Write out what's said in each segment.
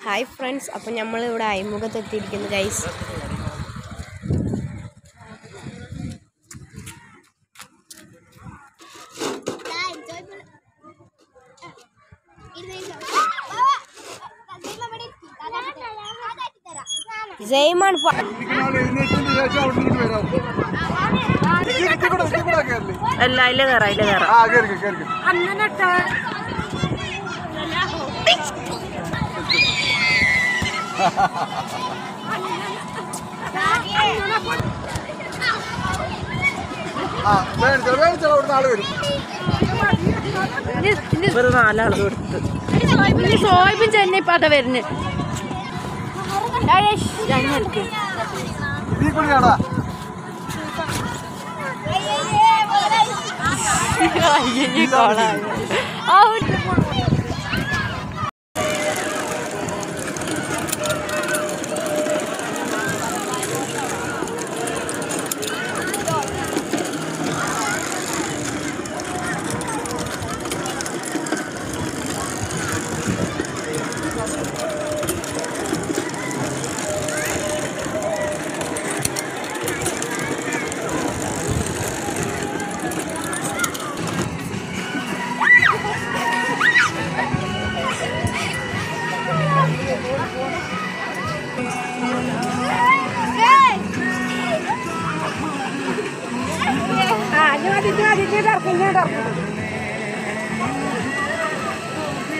Hi friends അപ്പം നമ്മൾ ഇവിടെ അയിമുഖത്ത് എത്തിയിരിക്കുന്നു ഗൈസ് ജയ്മാൻ പ- എഴുന്നേറ്റിന് ശേഷം അവിടെ നിന്ന് വരാം ഇതിൽ കൂടെ ഇതിൽ കൂടെ കയറില്ലേ അല്ല അതിലെ കയറാം അതിലെ കയറാം ആ കയറി കയറി ആ വേണിച്ചാൽ വേണിച്ചാൽ അവിടുന്ന് ആള് വരും ഒരു നാലാൾ കൊടുത്ത് സോയിബും ചെന്നൈ പാത വരുന്നു ഇതിൽ കൂടിയാടാ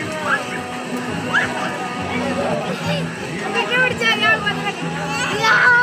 Yeah.